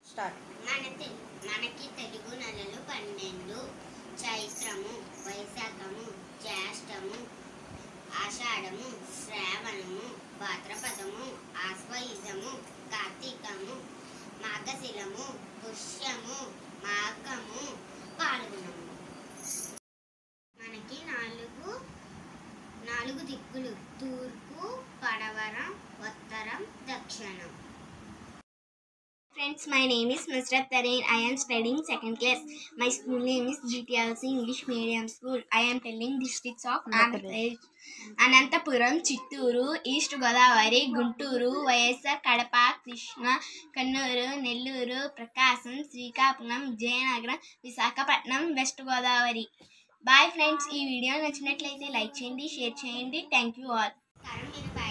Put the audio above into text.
Start మన తె- మనకి తెలుగు నెలలు పన్నెండు చైత్రము వైశాఖము జ్యేష్టము ఆషాఢము శ్రావణము భాద్రపదము ఆశ్వయుజము కార్తీకము మాఘశిలము పుష్యము మాఘము పాల్గొనము మనకి నాలుగు నాలుగు దిక్కులు తూర్పు పడవరం ఉత్తరం దక్షిణం Friends, my name is Nusrat Tareen. I am studying second class. My school name is GTLC English Medium School. I am telling districts of Andhra Pradesh. Anantapuram Chittoor East Godavari Guntur YSR Kadapa Krishna Kurnool Nellore Prakasam Srikakulam Vizianagaram Visakhapatnam West Godavari bye friends ఈ video నచ్చినట్లయితే like చేయండి share చేయండి thank you all మీరు